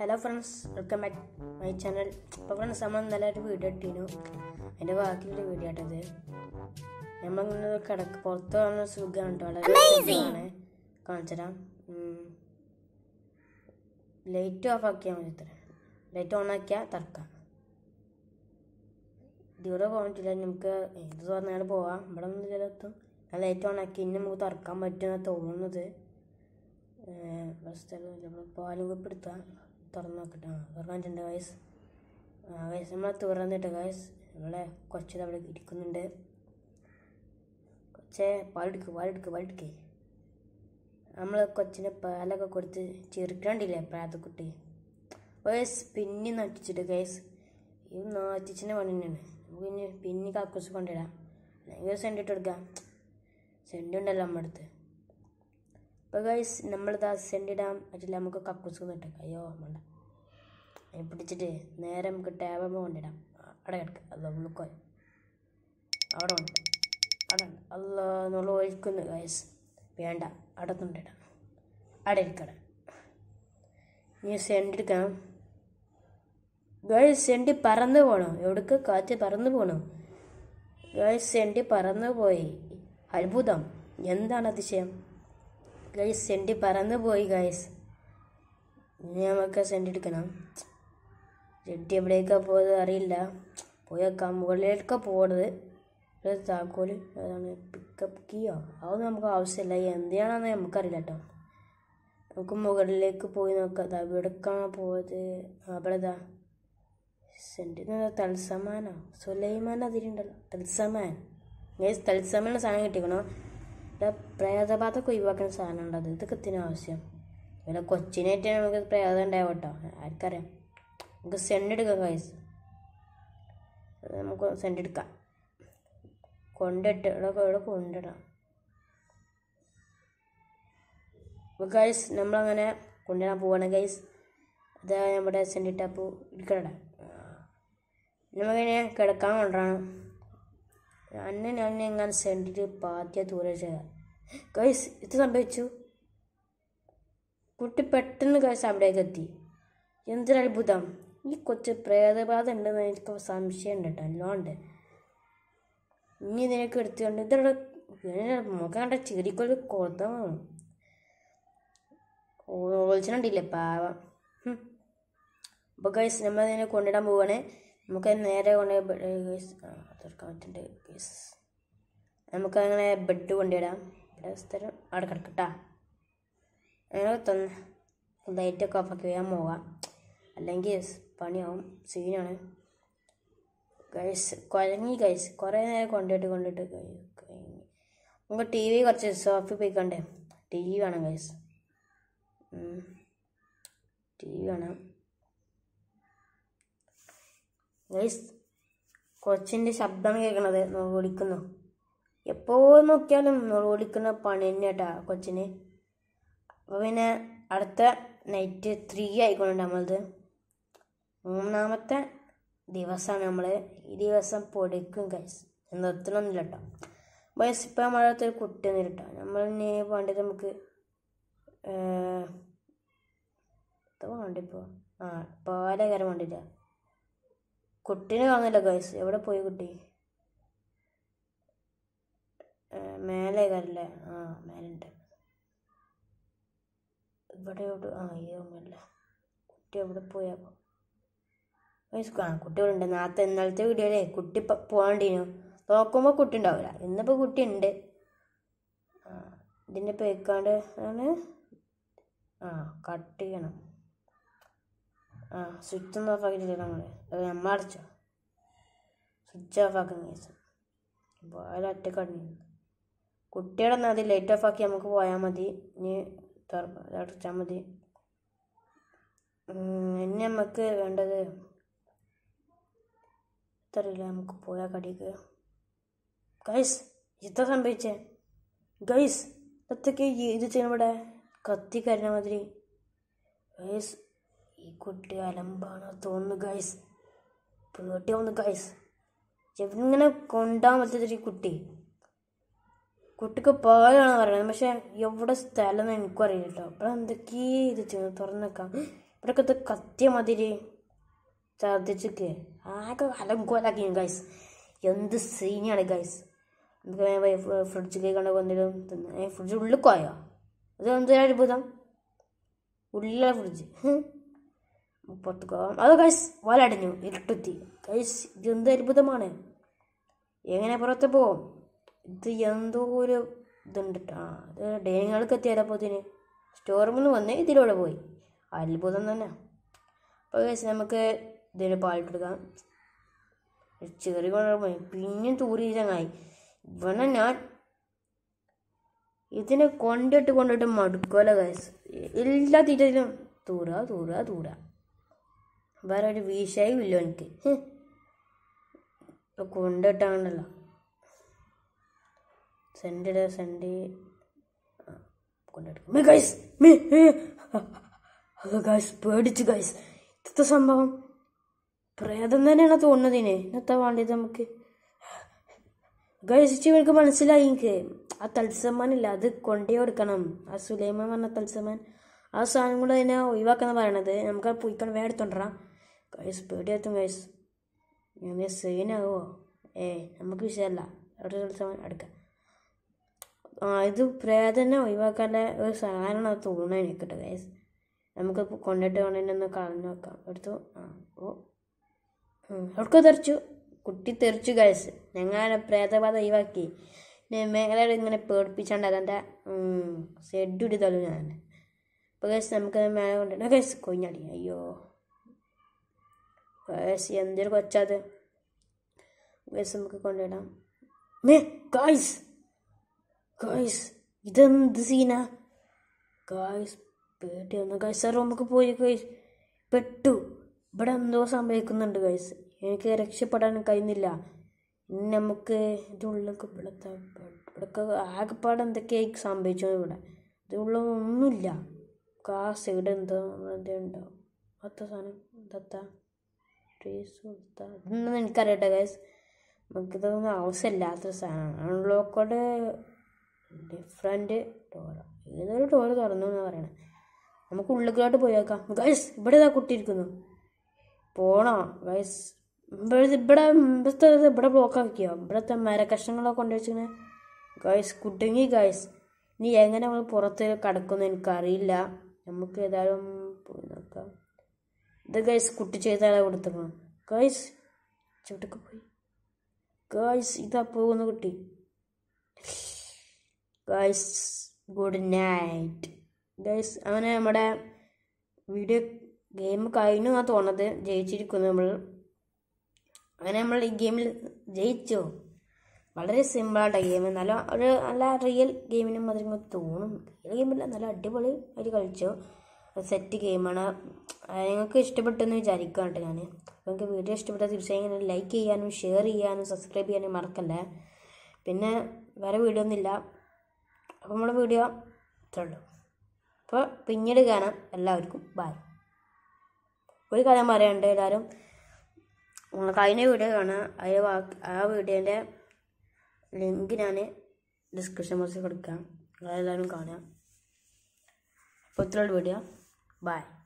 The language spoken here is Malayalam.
Hello friends welcome back my channel അപ്പോൾ ഫ്രണ്ട്സ് നമ്മൾ ഇന്നലെ ഒരു വീഡിയോ ഇട്ടിരുന്നു അതിൻ്റെ ബാക്കിയുള്ള വീഡിയോ ആട്ടത് നമ്മളിങ്ങനെ കിടക്ക് പുറത്ത് വന്ന സുഖമാണ് കേട്ടോ വളരെ സുഖമാണ് കാണിച്ചുതരാം ലൈറ്റ് ഓഫ് ആക്കിയാൽ മതി ഇത്ര ലൈറ്റ് ഓൺ ആക്കിയാൽ തറക്കാം ദൂരെ പോകാൻ പറ്റില്ല നമുക്ക് ഏത് പറഞ്ഞാൽ പോവാം ഇവിടെ ഒന്നും ഇതിലെത്തും ഞാൻ ലൈറ്റ് ഓൺ ആക്കി ഇനി നമുക്ക് തുറക്കാൻ പറ്റുമെന്ന് തോന്നുന്നത് സ്ഥലമില്ല ഇവിടെ പാലും കുപ്പി എടുത്താൽ തുറന്ന് നോക്കട്ടെ ആ തുറന്നിട്ടുണ്ട് വയസ്സ് ആ വയസ്സ് നമ്മളെ തുറന്നിട്ട് വയസ്സ് നമ്മളെ കൊച്ചത് അവിടെ ഇരിക്കുന്നുണ്ട് കൊച്ചേ പാലെടുക്ക് പാലെടുക്ക് പാലെടുക്ക് നമ്മൾ കൊച്ചിന് പാലൊക്കെ കൊടുത്ത് ചെറുക്കണ്ടില്ലേ പ്രാതക്കുട്ടി വയസ്സ് പിന്നെ നട്ടിച്ചിട്ട് ഗൈസ് ഈ നാറ്റിച്ചിൻ്റെ പണി തന്നെയാണ് നമുക്ക് ഇനി പിന്നെ കക്കൂസ് കൊണ്ടിടാം അല്ലെങ്കിൽ സെൻറ്റ് ഇട്ട് കൊടുക്കാം സെൻറ്റ് ഉണ്ടല്ലോ നമ്മുടെ അടുത്ത് അപ്പോൾ ഗൈസ് നമ്മളിതാ സെൻറ്റ് ഇടാൻ പറ്റില്ല നമുക്ക് കക്കൂസ് നിട്ടേക്കാം അയ്യോ വേണ്ട അതിനെ പിടിച്ചിട്ട് നേരെ നമുക്ക് ടേബിൾ കൊണ്ടിടാം അവിടെ കിടക്കുക അല്ല ഉള്ളിക്കോ അവിടെ ഉണ്ട് അവിടെ ഉണ്ട് അല്ല നമ്മൾ ഒഴിക്കുന്നു ഗൈസ് വേണ്ട അവിടെ കൊണ്ടിടാം അവിടെ ഇരിക്കട നീ സെൻറ്റ് എടുക്കാം ഗൈസ് സെൻറ്റ് പറന്ന് പോകണം എവിടേക്ക് കാറ്റ് പറന്ന് പോകണം ഗൈസ് സെൻറ്റ് പറന്ന് പോയി അത്ഭുതം എന്താണ് അതിശയം ഗൈസ് സെൻറ്റ് പറന്ന് പോയി ഗൈസ് ഇനി നമുക്ക് സെൻറ്റ് എടുക്കണം സെൻറ്റ് എവിടേക്കാണ് പോയത് അറിയില്ല പോയേക്കാം മുകളിലേക്ക് പോകരുത് ഒരു താക്കോല് അതാണ് പിക്കപ്പ് കീയോ അതൊന്നും നമുക്ക് ആവശ്യമില്ല എന്തിനാണെന്ന് നമുക്കറിയില്ല കേട്ടോ നമുക്ക് മുകളിലേക്ക് പോയി നോക്കാം അതാ എവിടേക്കാണ് പോയത് അവിടെ ഇതാ സെൻറ്റിന് തത്സമാനോ സുലൈമാൻ അതിലുണ്ടല്ലോ തത്സമാൻ ഗൈസ് തത്സമാന സാധനം കിട്ടിക്കണോ പ്രേതബാധക്ക് ഒഴിവാക്കുന്ന സാധനം ഉണ്ട് അത് ഇതൊക്കെ എത്തിന് ആവശ്യം പിന്നെ കൊച്ചിനായിട്ട് നമുക്ക് പ്രേതം ഉണ്ടാവും കേട്ടോ ആർക്കറിയാം നമുക്ക് സെൻറ്റ് എടുക്കാം ഗൈസ് നമുക്ക് സെൻറ്റ് എടുക്കാം കൊണ്ടിട്ട് ഇവിടെ ഇവിടെ കൊണ്ടിടാം അപ്പോൾ ഗൈസ് നമ്മളങ്ങനെ കൊണ്ടുവരാൻ പോവാണ് ഗൈസ് അത് നമ്മുടെ സെൻറ്റ് ഇട്ടപ്പോൾ ഇരിക്കണ നമുക്കിങ്ങനെ കിടക്കാൻ കൊണ്ടുവരണം അന്നെ ഞാൻ എങ്ങനെ സെൻറ്റിട്ട് പാത്തിയ ദൂരെ ചെയ്യാം ഗൈസ് ഇത് സംഭവിച്ചു കുട്ടി പെട്ടെന്ന് ഗൈസ് അവിടേക്ക് എത്തി എന്തൊരു അത്ഭുതം ഈ കൊച്ച് പ്രേതബാധ ഉണ്ടെന്ന് എനിക്ക് സംശയം ഉണ്ട് കേട്ടോ നല്ലോണ്ട് ഇനി ഇതിനൊക്കെ എടുത്തുകൊണ്ട് ഇതവിടെ മുഖം കണ്ട ചിരിക്കൊരു കൊതം ഒളിച്ചിട്ടുണ്ടില്ലേ പാവം അപ്പോൾ ഗൈസ് നമ്മൾ ഇതിനെ കൊണ്ടിടാൻ പോവാണ് നമുക്ക് നേരെ കൊണ്ട് ഗൈസ് തീർക്കാൻ പറ്റുന്നുണ്ട് ഗൈസ് നമുക്ക് അങ്ങനെ ബെഡ് കൊണ്ടിടാം ഇവിടെ സ്ഥലം അവിടെ കിടക്കട്ടാ അങ്ങനെ തന്നെ ലൈറ്റൊക്കെ ഓഫാക്കി വേഗം പോകാം അല്ലെങ്കിൽ പണിയാവും സീനാണ് ഗൈസ് കുഴങ്ങി ഗൈസ് കുറേ നേരം കൊണ്ടിട്ട് കൊണ്ടിട്ട് കഴിഞ്ഞു നമുക്ക് ടി വി കുറച്ച് സോഫി പോയിക്കണ്ടേ ടി വി വേണം ഗൈസ് ടി വി വേണം ഗൈസ് കൊച്ചിൻ്റെ ശബ്ദം കേൾക്കണത് ഓടിക്കുന്നു എപ്പോൾ നോക്കിയാലും ഓടിക്കുന്ന പണി തന്നെ കേട്ടാ കൊച്ചിന് അപ്പോൾ പിന്നെ അടുത്ത നൈറ്റ് ത്രീ ആയിക്കൊണ്ടുണ്ട് നമ്മളത് മൂന്നാമത്തെ ദിവസമാണ് നമ്മൾ ഈ ദിവസം പൊടിക്കും ഗൈസ് നിർത്തണമെന്നില്ല കേട്ടോ ബസ് ഇപ്പം നമ്മുടെ അടുത്തൊരു കുട്ടി ഒന്നും കേട്ടോ നമ്മൾ ഇനി വേണ്ടത് നമുക്ക് വേണ്ടിപ്പോൾ ആ പാലകരം വേണ്ടില്ല കുട്ടീനെ കാണുന്നില്ല ഗൈസ് എവിടെ പോയി കുട്ടി മേലെ കയറില്ലേ ആ മേലുണ്ട് ഇവിടെ എവിടെ ആ ഈ റൂമല്ല കുട്ടി എവിടെ പോയാപ്പോൾ ഗൈസ് ആ കുട്ടി ഇവിടെ ഉണ്ട് നേരത്തെ ഇന്നലത്തെ വീഡിയോയിലേ കുട്ടി പോകണ്ടീനു നോക്കുമ്പോൾ കുട്ടി ഉണ്ടാവില്ല ഇന്നിപ്പോൾ കുട്ടി ഉണ്ട് ആ ഇതിൻ്റെ പേക്കാണ്ട് ആണ് ആ കട്ട് ചെയ്യണം ആ സ്വിച്ച് ഒന്നും ഓഫ് ആക്കിയിട്ടില്ല നമ്മൾ നമ്മൾ അടച്ചോ സ്വിച്ച് ഓഫ് ആക്കുന്ന കേസ് പോയാലും ഒറ്റ കണ്ണി കുട്ടിയുടെ എന്നാൽ അത് ലൈറ്റ് ഓഫ് ആക്കി നമുക്ക് പോയാൽ മതി ഇനി അടച്ചാൽ മതി ഇനി നമുക്ക് വേണ്ടത് എത്രയില്ല നമുക്ക് പോയാൽ കടിക്ക് ഗൈസ് ഇത്ര സംഭവിച്ചേ ഗൈസ് ഇതൊക്കെ ഇത് ചെയ്യണവിടെ കത്തി കരുന്ന മാതിരി ഗൈസ് ഈ കുട്ടി അലമ്പാണ് തോന്നുന്നു ഗൈസ് പേട്ടി വന്നു ഗൈസ് ഇങ്ങനെ കൊണ്ടാൻ പറ്റാത്തൊരു കുട്ടി കുട്ടിക്ക് പാലാണ് പറയുന്നത് പക്ഷെ എവിടെ സ്ഥലം എന്ന് എനിക്കും അറിയില്ല കേട്ടോ അപ്പോൾ എന്തൊക്കെയാ ഇത് ചെയ്യുന്നത് തുറന്നേക്കാം ഇവിടെയൊക്കെ ഇത് കത്തിയ മതിരി ഛർദ്ദിച്ചിക്ക് ആകെ അലങ്കോലാക്കി ഗൈസ് എന്ത് സീനാണ് ഗൈസ് നമുക്ക് ഫ്രിഡ്ജിലേക്ക് കണ്ട വന്നിട്ടും തിന്ന് ഫ്രിഡ്ജ് ഉള്ളിൽ പോയോ അത് എന്തൊരു അത്ഭുതം ഉള്ളിലെ ഫ്രിഡ്ജ് പുറത്തേക്കോ അത് ഗൈസ് വലടഞ്ഞു ഇരുട്ടുത്തി ഗൈസ് ഇത് എന്ത് അത്ഭുതമാണ് എങ്ങനെ പുറത്ത് പോവും ഇത് എന്തോ ഒരു ഇതുണ്ട് ട്ടോ. ആ ഇത് ഡൈനിങ്ങൾക്ക് എത്തിയാലപ്പോൾ ഇതിന് സ്റ്റോർ റൂമിൽ നിന്ന് വന്ന് ഇതിലൂടെ പോയി അത്ഭുതം തന്നെ അപ്പോൾ ഗൈസ് നമുക്ക് ഇതിന് പാലിട്ടെടുക്കാം ചെറിയ കൊണ്ടുപോയി പിന്നെയും തൂരി ചങ്ങായി ഇവനെ ഞാൻ ഇതിനെ കൊണ്ടിട്ട് കൊണ്ടിട്ട് മടുക്കുമല്ലോ ഗൈസ് എല്ലാ തീറ്റയിലും തൂറ തൂറ തൂറ വേറെ ഒരു വീശയും ഇല്ല എനിക്ക് ഹ്. ഇപ്പൊ കൊണ്ടിട്ടാണല്ലോ സെൻഡ് സെൻഡ് കൊണ്ടെടുക്കും ഗൈസ് ഗൈസ് പേടിച്ചു ഗൈസ് ഇന്നത്തെ സംഭവം പ്രേതം തന്നെയാണ് തോന്നുന്നതിന് ഇന്നത്തെ വേണ്ടത് നമുക്ക് ഗൈസ് ഇവർക്ക് മനസ്സിലായി എനിക്ക് ആ തത്സമാനില്ല അത് കൊണ്ടേ കൊടുക്കണം ആ സുലൈമാൻ പറഞ്ഞ തത്സമാൻ ആ സാധനം കൂടെ അതിനെ ഒഴിവാക്കുന്ന പറയണത് നമുക്ക് ആ പോയിക്കൊണ്ട് വേറെ എടുത്തോണ്ടറാം ഗൈസ് പേടിയെത്തും ഗൈസ് ഞാൻ സീനാവോ ഏ നമുക്ക് വിഷയമല്ല അവിടെ തത്സമാൻ എടുക്കാം ആ ഇത് പ്രേതനെ ഒഴിവാക്കാനുള്ള ഒരു സാധനമാണ് തോന്നുന്നത് എനിക്കിട്ട് ഗൈസ് നമുക്ക് കൊണ്ടിട്ട് കൊണ്ടിട്ടൊന്ന് കളഞ്ഞു നോക്കാം എടുത്തു ആ ഓ അവർക്ക് തെറിച്ചു കുട്ടി തെറിച്ചു ഗൈസ് ഞങ്ങൾ പ്രേതബാധ ഒഴിവാക്കി മേഖലയുടെ ഇങ്ങനെ പേടിപ്പിച്ചാണ്ട് അതെൻ്റെ സെഡ് തള്ളു ഞാൻ അപ്പോൾ ഗൈസ് നമുക്ക് മേലെ കൊണ്ടിട്ട് ഗൈസ് കൊഞ്ഞടി അയ്യോ ഗൈസ് എന്തൊരു കൊച്ചത് ഗൈസ് നമുക്ക് കൊണ്ടിടാം മേ ഗൈസ് ഗൈസ് ഇതെന്ത് സീനാ ഗൈസ് പേടി വന്നു ഗൈസ് ആ റൂമൊക്കെ പോയി ഗൈസ് പെട്ടു ഇവിടെ എന്തോ സംഭവിക്കുന്നുണ്ട് ഗൈസ് എനിക്ക് രക്ഷപ്പെടാൻ കഴിയുന്നില്ല ഇനി നമുക്ക് ഇതുള്ളൊക്കെ ഇവിടുത്തെ ഇവിടൊക്കെ ആകെപ്പാട് എന്തൊക്കെയായി സംഭവിച്ചു ഇവിടെ ഇതുള്ള ഒന്നുമില്ല ആ സൈഡ് എന്തോ എന്തോ ഉണ്ടോ അത്ത സാധനം ദത്ത ട്രീസ് ഇതൊന്നും എനിക്കറിയട്ടെ ഗൈസ് നമുക്കിതൊന്നും ആവശ്യമില്ലാത്ത സാധനമാണ് അൺലോക്കോട് ഡിഫറെൻറ്റ് ഡോർ ഏതൊരു ഡോർ തുറന്നു എന്നാണ് പറയണത് നമുക്ക് ഉള്ളിലോട്ട് പോയേക്കാം ഗൈസ് ഇവിടെ ഇതാ കുട്ടി ഇരിക്കുന്നു പോണോ ഗൈസ് ഇവിടെ ഇവിടെ ഇവിടുത്തെ ഇവിടെ ബ്ലോക്ക് ആക്കിയോ ഇവിടുത്തെ മരക്കഷ്ണങ്ങളൊക്കെ കൊണ്ടുവച്ചിങ്ങനെ ഗൈസ് കുടുങ്ങി ഗൈസ് ഇനി എങ്ങനെ നമ്മൾ പുറത്ത് കിടക്കുമെന്ന് എനിക്കറിയില്ല നമുക്ക് ഏതായാലും പോയി നോക്കാം ഇത് ഗൈസ് കുട്ടി ചെയ്താലേ കൊടുത്തപ്പോൾ ഗൈസ് ചവിട്ടൊക്കെ പോയി ഗൈസ് ഇതാ പോകുന്ന കുട്ടി ഗൈസ് ഗുഡ് നൈറ്റ് ഗൈസ് അങ്ങനെ നമ്മുടെ വീഡിയോ ഗെയിം കഴിഞ്ഞു എന്നാണ് തോന്നുന്നത് ജയിച്ചിരിക്കുന്നു നമ്മൾ അങ്ങനെ നമ്മൾ ഈ ഗെയിമിൽ ജയിച്ചോ വളരെ സിമ്പിളായിട്ട് ഗെയിം നല്ല ഒരു നല്ല റിയൽ ഗെയിമിനും അതിന് തോന്നും റിയൽ ഗെയിമില്ല നല്ല അടിപൊളി ആയിട്ട് കളിച്ചു സെറ്റ് ഗെയിമാണ് നിങ്ങൾക്ക് ഇഷ്ടപ്പെട്ടെന്ന് വിചാരിക്കാം കേട്ടോ ഞാൻ അപ്പോൾ നിങ്ങൾക്ക് വീഡിയോ ഇഷ്ടപ്പെട്ടാൽ തീർച്ചയായും ലൈക്ക് ചെയ്യാനും ഷെയർ ചെയ്യാനും സബ്സ്ക്രൈബ് ചെയ്യാനും മറക്കല്ലേ പിന്നെ വേറെ വീഡിയോ ഒന്നുമില്ല അപ്പോൾ നമ്മുടെ വീഡിയോ ഇത്രേ ഉള്ളൂ അപ്പോൾ പിന്നീട് കാണാം എല്ലാവർക്കും ബൈ ഒരു കാര്യം പറയാനുണ്ട് എല്ലാവരും നിങ്ങൾ കഴിഞ്ഞ വീഡിയോ കാണാം അതിൽ ബാക്കി ആ വീഡിയോൻ്റെ ലിങ്ക് ഞാൻ ഡിസ്ക്രിപ്ഷൻ ബോക്സിൽ കൊടുക്കാം നിങ്ങളെല്ലാവരും കാണാം അപ്പോൾ ഇത്രയുള്ള വീഡിയോ ബൈ